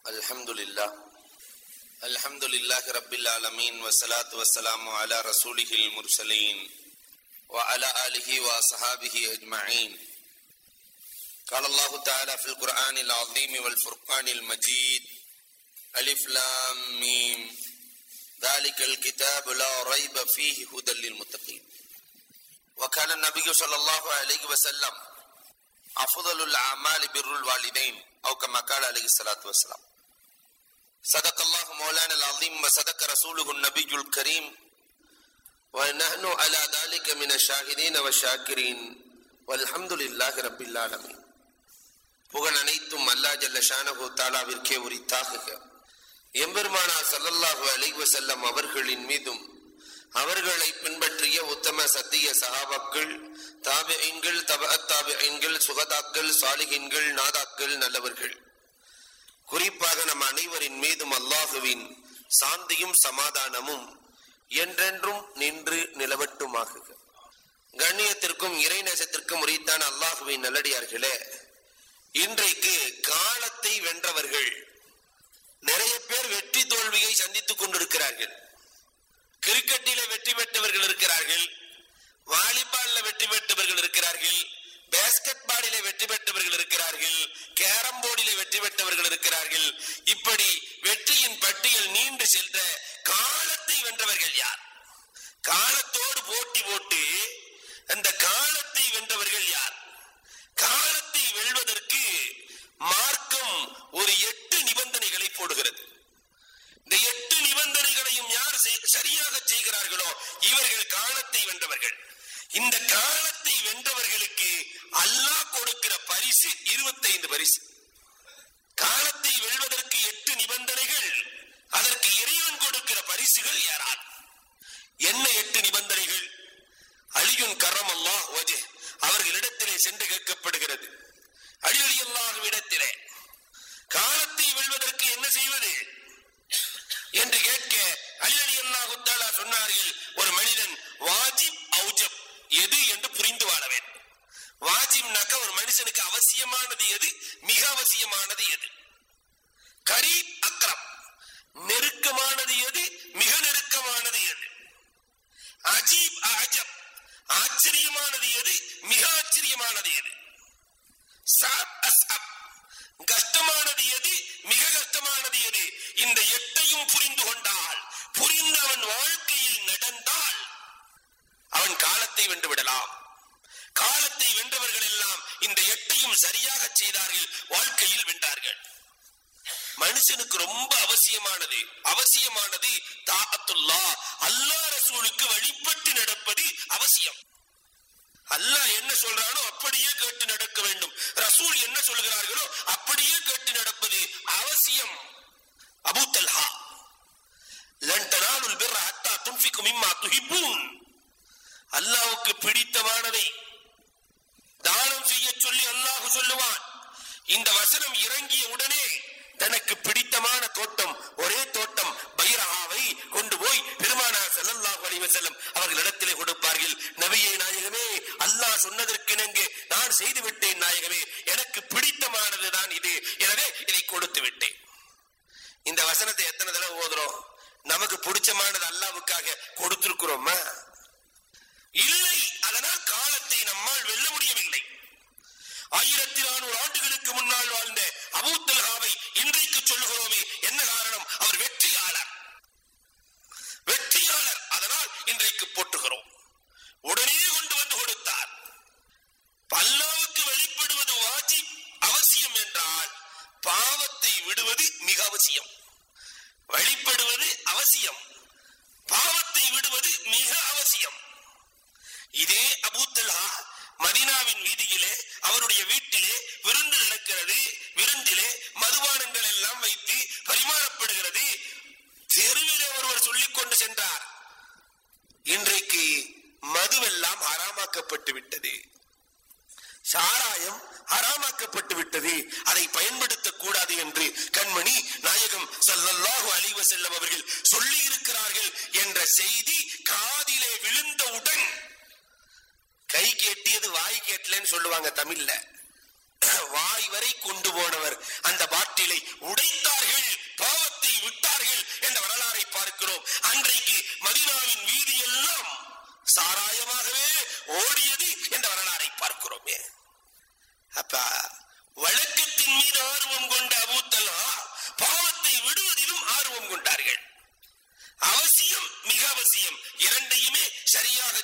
الحمد لله الحمد لله رب العالمين والصلاة والسلام على رسوله المرسلين وعلى آله وأصحابه أجمعين قال الله تعالى في القرآن العظيم والفرقان المجيد ألف لام ميم ذلك الكتاب لا ريب فيه هدى للمتقين وكان النبي صلى الله عليه وسلم أفضل الأعمال بر الوالدين أو كما قال عليه الصلاة والسلام صدق الله مولانا العظيم وصدق رسوله النبي الكريم ونحن على ذلك من الشاهدين والشاكرين والحمد لله رب العالمين புகழ் அனைத்தும் அல்லா ஜல்ல ஷானஹு தாலாவிற்கே உரித்தாகுக எம்பெருமானார் ஸல்லல்லாஹு அலைஹி வஸல்லம் அவர்களின் மீதும் அவர்களை பின்பற்றிய உத்தம சத்திய சஹாபாக்கள் தாபியங்கள் தப தாபியங்கள் சுகதாக்கள் சாலிகின்கள் நாதாக்கள் நல்லவர்கள் குறிப்பாக நம் அனைவரின் மீதும் அல்லாஹுவின் சாந்தியும் சமாதானமும் என்றென்றும் நின்று நிலவட்டுமாகுக கண்ணியத்திற்கும் இறைநேசத்திற்கும் உரித்தான அல்லாஹுவின் நல்லடியார்களே இன்றைக்கு காலத்தை வென்றவர்கள் நிறைய பேர் வெற்றி தோல்வியை சந்தித்துக் கொண்டிருக்கிறார்கள் கிரிக்கெட்டிலே வெற்றி பெற்றவர்கள் இருக்கிறார்கள் வாலிபால்ல வெற்றி பெற்றவர்கள் இருக்கிறார்கள் பேஸ்கெட் பாலிலே வெற்றி பெற்றவர்கள் இருக்கிறார்கள் கேரம் போர்டிலே வெற்றி பெற்றவர்கள் இருக்கிறார்கள் இப்படி வெற்றியின் பட்டியல் நீண்டு சென்ற காலத்தை வென்றவர்கள் யார் காலத்தோடு போட்டி போட்டு அந்த காலத்தை வென்றவர்கள் யார் காலத்தை வெல்வதற்கு மார்க்கம் ஒரு எட்டு நிபந்தனைகளை போடுகிறது இந்த எட்டு நிபந்தனைகளையும் யார் செய்- சரியாக செய்கிறார்களோ இவர்கள் காலத்தை வென்றவர்கள் இந்த காலத்தை வென்றவர்களுக்கு அல்லாஹ் கொடுக்கிற பரிசு 25 பரிசு காலத்தை வெல்வதற்கு எட்டு நிபந்தனைகள் அதற்கு இறைவன் கொடுக்கிற பரிசுகள் யாரால் என்ன எட்டு நிபந்தனைகள் அலியுன் கரம் அல்லாஹ் வஜே அவர்களிடத்திலே சென்று கேட்கப்படுகிறது அலி அலி அல்லாஹ்விடத்திலே காலத்தை வெல்வதற்கு என்ன செய்வது என்று கேட்க அலி அலி அல்லாஹு தஆலா சொன்னார்கள் ஒரு மனிதன் வாஜிப் ஔஜப் எது என்று புரிந்து வாழ வேண்டும் வாஜிப்னாக்க ஒரு மனுஷனுக்கு அவசியமானது எது மிக அவசியமானது எது கரீப் அக்ரம் நெருக்கமானது எது மிக நெருக்கமானது எது அஜீப் அஜப் ஆச்சரியமானது எது மிக ஆச்சரியமானது எது சாப் அஸ்அப் கஷ்டமானது எது மிக கஷ்டமானது எது இந்த எட்டையும் புரிந்து கொண்டால் புரிந்து அவன் வாழ்க்கையில் நடந்தால் அவன் காலத்தை வென்று விடலாம் காலத்தை வென்றவர்கள் எல்லாம் இந்த எட்டையும் சரியாக செய்தார்கள் வாழ்க்கையில் வென்றார்கள் மனுஷனுக்கு ரொம்ப அவசியமானது அவசியமானது தாஅத்துல்லா அல்லாஹ் ரசூலுக்கு வழிபட்டு நடப்பது அவசியம் அல்லாஹ் என்ன சொல்றானோ அப்படியே கேட்டு நடக்க வேண்டும் ரசூல் என்ன சொல்கிறார்களோ அப்படியே கேட்டு நடப்பது அவசியம் அபூ தல்ஹா லன் தனாலுல் பிர்ர ஹத்தா துன்ஃபிகு மிம்மா துஹிப்பூன் அல்லாஹ்வுக்கு பிடித்தமானதை தானம் செய்ய சொல்லி அல்லாஹ் சொல்லுவான் இந்த வசனம் இறங்கிய உடனே தனக்கு பிடித்தமான தோட்டம் ஒரே தோட்டம் பைரஹாவை கொண்டு போய் பெருமானார் ஸல்லல்லாஹு அலைஹி வஸல்லம் அவர்களிடத்திலே கொடுப்பார்கள் நபியே நாயகமே அல்லாஹ் சொன்னதற்கிணங்கு நான் செய்து விட்டேன் நாயகமே எனக்கு பிடித்தமானது தான் இது எனவே இதை கொடுத்து விட்டேன் இந்த வசனத்தை எத்தனை தடவை ஓதுறோம் நமக்கு பிடிச்சமானது அல்லாவுக்காக கொடுத்திருக்கிறோமா இல்லை அதனால் காலத்தை நம்மால் வெல்ல முடியவில்லை ஆயிரத்தி நானூறு ஆண்டுகளுக்கு முன்னால் வாழ்ந்த அபூத்தல்ஹாவை இன்றைக்கு சொல்லுகிறோமே என்ன காரணம் அவர் வெற்றியாளர் வெற்றியாளர் அதனால் இன்றைக்கு போட்டுகிறோம் உடனே கொண்டு வந்து கொடுத்தார் அல்லாவுக்கு வெளிப்படுவது வாஜி அவசியம் என்றால் பாவத்தை விடுவது மிக அவசியம் வழிபடுவது அவசியம் பாவத்தை விடுவது மிக அவசியம் இதே அபூத்தல்ஹா மதீனாவின் வீதியிலே அவருடைய வீட்டிலே விருந்து நடக்கிறது விருந்திலே மதுபானங்கள் எல்லாம் வைத்து பரிமாறப்படுகிறது தெருவிலே ஒருவர் சொல்லிக் கொண்டு சென்றார் இன்றைக்கு மதுவெல்லாம் ஹராமாக்கப்பட்டு விட்டது சாராயம் ஹராமாக்கப்பட்டு விட்டது அதை பயன்படுத்தக் கூடாது என்று கண்மணி நாயகம் ஸல்லல்லாஹு அலைஹி வஸல்லம் அவர்கள் சொல்லி இருக்கிறார்கள் என்ற செய்தி காதிலே விழுந்தவுடன் கை கேட்டியது வாய் கேட்டலன்னு சொல்லுவாங்க தமிழ்ல வாய் வரை கொண்டு போனவர் அந்த பாட்டிலை உடைத்தார்கள்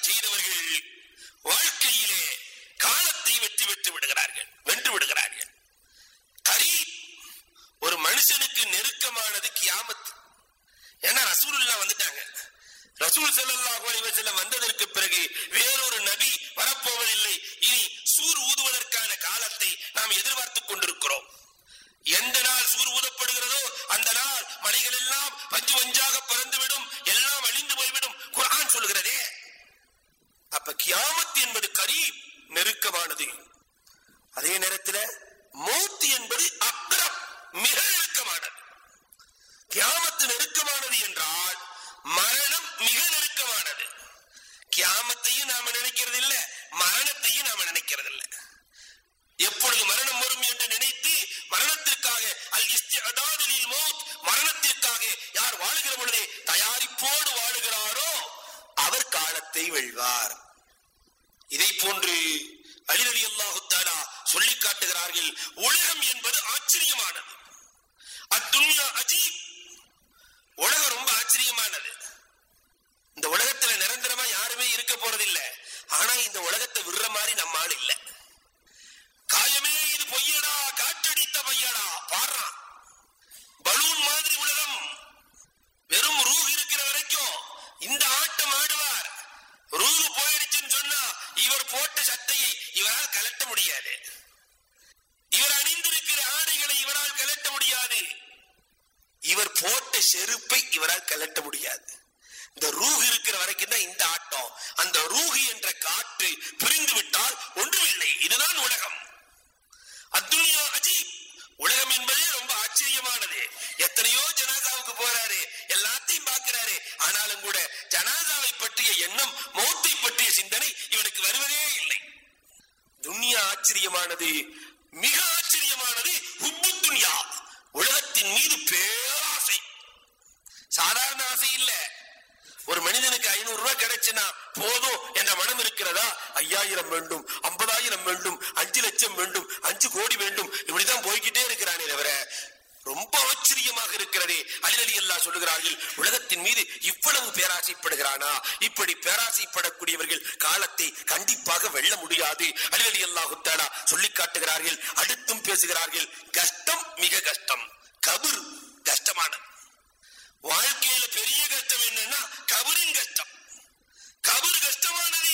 செய்தவர்கள் வாழ்க்கையிலே காலத்தை வெற்றி பெற்று விடுகிறார்கள் வென்று விடுகிறார்கள் கரி ஒரு மனுஷனுக்கு நெருக்கமானது கியாமத் ஏன்னா ரசூலுல்லா வந்துட்டாங்க ரசூல் ஸல்லல்லாஹு அலைஹி வஸல்லம் வந்ததற்கு பிறகு வேறொரு நபி வரப்போவதில்லை இனி சூர் ஊதுவதற்கான காலத்தை நாம் எதிர்பார்த்துக் கொண்டிருக்கிறோம் எந்த நாள் சூர் ஊதப்படுகிறதோ அந்த நாள் மலைகள் எல்லாம் பஞ்சு பஞ்சாக பறந்துவிடும் எல்லாம் அழிந்து போய்விடும் குர்ஆன் சொல்கிறதே அப்ப கியாமத் என்பது கரீப் நெருக்கமானது அதே நேரத்தில் மௌத் என்பது அக்ரம் மிக நெருக்கமானது கியாமத்து நெருக்கமானது என்றால் மரணம் மிக நெருக்கமானது கியாமத்தையும் நாம நினைக்கிறது இல்ல மரணத்தையும் நாம நினைக்கிறது இல்ல எப்பொழுது மரணம் வரும் என்று நினைத்து மரணத்திற்காக அல் இஸ்திஅதாதிலில் மௌத் மரணத்திற்காக யார் வாழுகிற பொழுதே தயாரிப்போடு வாழுகிறாரோ அவர் காலத்தை வெல்வார் இதை போன்று அலிரலி அல்லாஹு தாலா சொல்லி காட்டுகிறார்கள் உலகம் என்பது ஆச்சரியமானது அத்துன்யா அஜீப் உலகம் ரொம்ப ஆச்சரியமானது இந்த உலகத்துல நிரந்தரமா யாருமே இருக்க போறதில்ல ஆனா இந்த உலகத்தை விடுற மாதிரி நம்ம ஆள் இல்ல காயமே இது பொய்யடா காற்றடித்த பையடா பாடுறான் பலூன் மாதிரி உலகம் வெறும் ரூஹ் இருக்கிற வரைக்கும் இந்த ஆட்டம் ஆடுவார் ரூஹ் போயிடுச்சுன்னு சொன்னா இவர் போட்ட சட்டையை இவரால் கலட்ட முடியாது இவர் அணிந்திருக்கிற ஆடைகளை இவரால் கலட்ட முடியாது இவர் போட்ட செருப்பை இவரால் கலட்ட முடியாது இந்த ரூஹ் இருக்கிற வரைக்கும் தான் இந்த ஆட்டம் அந்த ரூஹ் என்ற காற்று பிரிந்து விட்டால் ஒன்றுமில்லை இதுதான் உலகம் அத்துன்யா அஜீப் உலகம் என்பதே ரொம்ப ஆச்சரியமானது எத்தனையோ ஜனாதாவுக்கு போறாரு எல்லாத்தையும் பார்க்கிறாரு ஆனாலும் கூட ஜனாதாவை பற்றிய எண்ணம் மௌத்தை பற்றிய சிந்தனை இவனுக்கு வருவதே இல்லை துன்யா ஆச்சரியமானது மிக ஆச்சரியமானது ஹுப்பு துன்யா உலகத்தின் மீது பேராசை சாதாரண ஆசை இல்ல ஒரு மனிதனுக்கு ஐநூறு ரூபாய் கிடைச்சுன்னா போதும் என்ற மனம் இருக்கிறதா ஐயாயிரம் வேண்டும் ஐம்பதாயிரம் வேண்டும் அஞ்சு லட்சம் வேண்டும் அஞ்சு கோடி வேண்டும் இப்படிதான் போய்கிட்டே இருக்கிறானே தவிர ரொம்ப ஆச்சரியமாக இருக்கிறதே அலிரலி அல்லாஹ் சொல்லுகிறார்கள் உலகத்தின் மீது இவ்வளவு பேராசைப்படுகிறானா இப்படி பேராசைப்படக்கூடியவர்கள் காலத்தை கண்டிப்பாக வெல்ல முடியாது அலிரலி அல்லாஹு தாலா சொல்லி காட்டுகிறார்கள் அடுத்தும் பேசுகிறார்கள் கஷ்டம் மிக கஷ்டம் கபர் கஷ்டமானது வாழ்க்கையில பெரிய கஷ்டம் என்னன்னா கபரின் கஷ்டம் கபர் கஷ்டமானது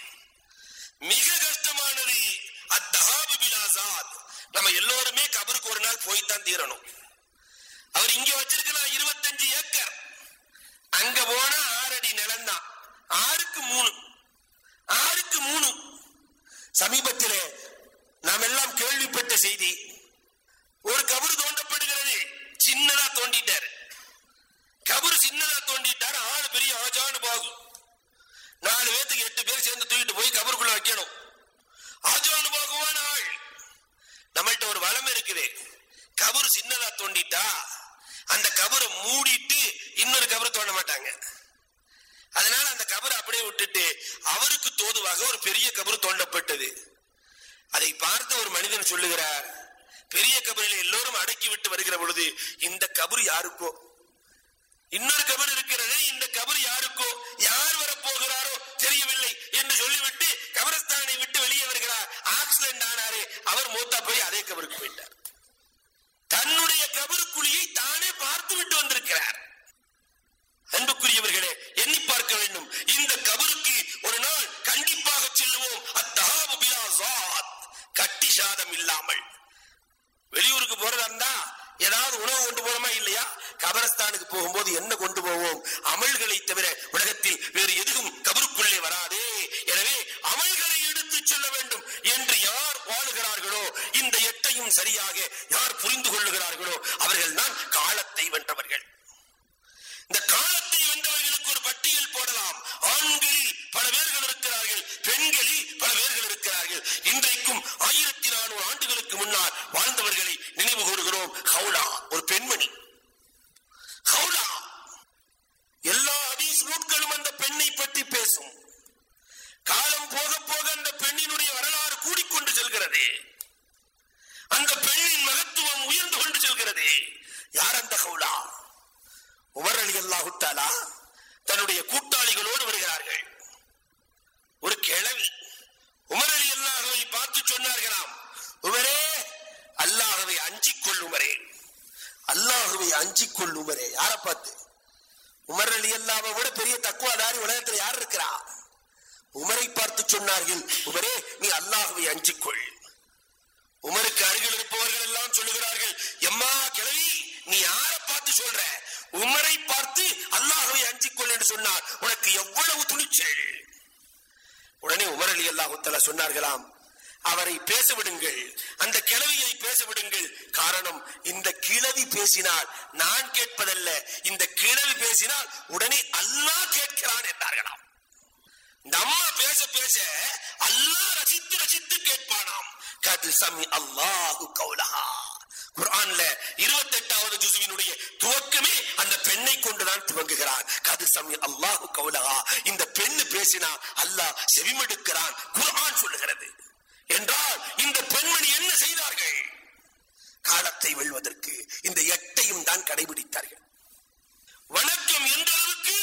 மிக கஷ்டமானது அத்தஹாபு பிலாசாத் நம்ம எல்லோருமே கபருக்கு ஒரு நாள் போய்த்தான் தீரணும் அவர் இங்க வச்சிருக்கலாம் இருபத்தஞ்சு ஏக்கர் அங்க போனா ஆறு அடி நிலம்தான் ஆறுக்கு மூணு ஆறுக்கு மூணு சமீபத்திலே நாம் எல்லாம் கேள்விப்பட்ட செய்தி ஒரு கபரு தோண்டப்படுகிறது சின்னதா தோண்டிட்டாரு கபரு சின்னதா தோண்டிட்டாரு ஆளு பெரிய ஆஜானு பாகு நாலு பேத்துக்கு எட்டு பேர் சேர்ந்து தூக்கிட்டு போய் கபருக்குள்ள வைக்கணும் ஆஜானு பாகுவான ஆள் நம்மள்ட்ட ஒரு வளம் இருக்குது கபரு சின்னதா தோண்டிட்டா அந்த கபரை மூடிட்டு இன்னொரு கபரு தோண்ட மாட்டாங்க அதனால அந்த கபரை அப்படியே விட்டுட்டு அவருக்கு தோதுவாக ஒரு பெரிய கபரு தோண்டப்பட்டது அதை பார்த்து ஒரு மனிதன் சொல்லுகிறார் பெரிய கபரில் எல்லோரும் அடக்கி விட்டு வருகிற பொழுது இந்த கபரு யாருக்கோ இன்னொரு கபர் இருக்கிறது இந்த கபர் யாருக்கோ யார் வரப்போகிறாரோ தெரியவில்லை என்று சொல்லிவிட்டு கபரஸ்தானை விட்டு வெளியே வருகிறார் ஆக்சிடென்ட் ஆனாரு அவர் மூத்தா போய் அதே கபருக்கு போயிட்டார் தன்னுடைய கபருக்குழியை தானே பார்த்து விட்டு வந்திருக்கிறார் அன்புக்குரியவர்களே எண்ணி பார்க்க வேண்டும் இந்த கபருக்கு ஒரு நாள் கண்டிப்பாக செல்லுவோம் அத்தஹாபு பிலாசாத் கட்டி சாதம் இல்லாமல் வெளியூருக்கு போறதா இருந்தா ஏதாவது உணவு கொண்டு போறோமா இல்லையா கபரஸ்தானுக்கு போகும்போது என்ன கொண்டு போவோம் அமல்களை தவிர உலகத்தில் வேறு எதுவும் கபருக்குள்ளே வராதே எனவே அமல்களை எடுத்து செல்ல வேண்டும் என்று யார் வாழுகிறார்களோ இந்த எட்டையும் சரியாக யார் புரிந்து கொள்ளுகிறார்களோ அவர்கள் தான் காலத்தை வென்றவர்கள் இந்த காலத்தை வென்றவர்களுக்கு ஒரு பட்டியல் போடலாம் ஆண்களில் பல பேர்கள் இருக்கிறார்கள் பெண்களில் பல பேர்கள் இருக்கிறார்கள் இன்றைக்கும் ஆயிரத்தி நானூறு ஆண்டுகளுக்கு முன்னால் வாழ்ந்தவர்களை நினைவு கூறுகிறோம் ஹவுலா ஒரு பெண்மணி ஹவுலா எல்லா ஹதீஸ் நூட்களும் அந்த பெண்ணை பற்றி பேசும் காலம் போக போக அந்த பெண்ணினுடைய வரலாறு கூடிக்கொண்டு செல்கிறது அந்த பெண்ணின் மகத்துவம் உயர்ந்து கொண்டு செல்கிறது யார் அந்த ஹவுலா உமர் அலி அல்லாஹு தாலா தன்னுடைய கூட்டாளிகளோடு வருகிறார்கள் ஒரு கிழவி உமர் அலி அல்லாஹவை பார்த்து சொன்னார்களாம் உமரே அல்லாஹவை அஞ்சிக் கொள்ளுமரே அல்லாஹுவை அஞ்சிக் கொள்ளுமரே யாரை பார்த்து உமர் அலி அல்லாவை விட பெரிய தக்குவாதாரி உலகத்துல யார் இருக்கிறா உமரை பார்த்து சொன்னார்கள் உமரே நீ அல்லாஹுவை அஞ்சிக் கொள் உமருக்கு அருகில் இருப்பவர்கள் எல்லாம் சொல்லுகிறார்கள் எம்மா கிழவி நீ யாரை பார்த்து சொல்ற உமரை பார்த்து அல்லாஹுவை அஞ்சிக் கொள் என்று சொன்னார் உனக்கு எவ்வளவு துணிச்சல் உடனே உமர் அலி அல்லாஹுத்தலா சொன்னார்களாம் அவரை பேச விடுங்கள் அந்த கிழவியை பேச விடுங்கள் காரணம் இந்த கிழவி பேசினால் நான் கேட்பதல்ல இந்த கிழவி பேசினால் உடனே அல்லாஹ் கேட்கிறான் என்றார்களாம் இந்த அம்மா பேச பேச அல்லாஹ் ரசித்து ரசித்து கேட்பானாம் கது சமி அல்லாஹு கௌலஹா குர்ஆன்ல இருபத்தெட்டாவது ஜுசுவினுடைய துவக்கமே அந்த பெண்ணை கொண்டுதான் துவங்குகிறான் கது சமி அல்லாஹு கௌலஹா இந்த பெண்ணு பேசினா அல்லாஹ் செவிமடுக்கிறான் குர்ஆன் சொல்லுகிறது என்றால் இந்த பெண்மணி என்ன செய்தார்கள் காலத்தை வெல்வதற்கு இந்த எட்டையும் தான் கடைபிடித்தார்கள் வணக்கம் என்ற அளவுக்கு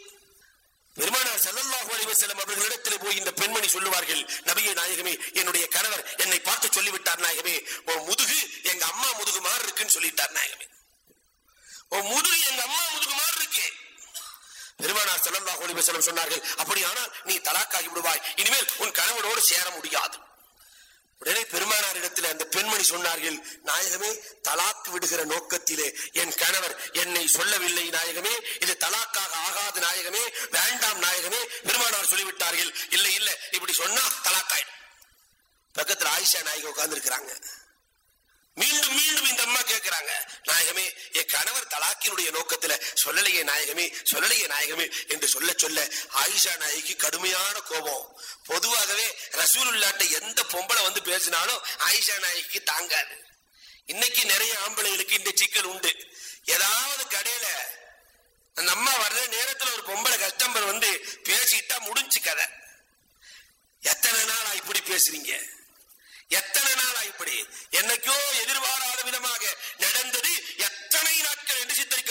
பெருமானார் ஸல்லல்லாஹு அலைஹி வஸல்லம் அவர்களிடத்தில் போய் இந்த பெண்மணி சொல்லுவார்கள் நபியே நாயகமே என்னுடைய கணவர் என்னை பார்த்து சொல்லிவிட்டார் நாயகமே உன் முதுகு எங்க அம்மா முதுகு மாதிரி இருக்குன்னு சொல்லிட்டார் நாயகமே உன் முதுகு எங்க அம்மா முதுகு மாதிரி இருக்கு பெருமானார் ஸல்லல்லாஹு அலைஹி வஸல்லம் சொன்னார்கள் அப்படியானால் நீ தலாக்காகி விடுவாய் இனிமேல் உன் கணவனோடு சேர முடியாது உடனே பெருமானார் இடத்துல அந்த பெண்மணி சொன்னார்கள் நாயகமே தலாக்கு விடுகிற நோக்கத்திலே என் கணவர் என்னை சொல்லவில்லை நாயகமே இது தலாக்காக ஆகாது நாயகமே வேண்டாம் நாயகமே பெருமானார் சொல்லிவிட்டார்கள் இல்லை இல்ல இப்படி சொன்னா தலாக்காயிடும் பக்கத்துல ஆயிஷா நாயகம் உட்கார்ந்து இருக்கிறாங்க மீண்டும் மீண்டும் இந்த அம்மா கேட்கிறாங்க நாயகமே என் கணவர் தலாக்கினுடைய நோக்கத்துல சொல்லலையே நாயகமே சொல்லலையே நாயகமே என்று சொல்ல சொல்ல ஆயிஷா நாயகி கடுமையான கோபம் பொதுவாகவே ரசூலுல்லாட்ட எந்த பொம்பளை வந்து பேசினாலும் ஆயிஷா நாயகிக்கு தாங்காது இன்னைக்கு நிறைய ஆம்பளைகளுக்கு இந்த சிக்கல் உண்டு ஏதாவது கடையில அந்த அம்மா வர்ற நேரத்துல ஒரு பொம்பளை கஸ்டமர் வந்து பேசிட்டா முடிஞ்சு கதை எத்தனை நாளா இப்படி பேசுறீங்க எத்தனை நாளா இப்படி என்னைக்கோ எதிர்பாராத விதமாக நடந்தது எத்தனை நாட்கள் என்று சித்தரிக்க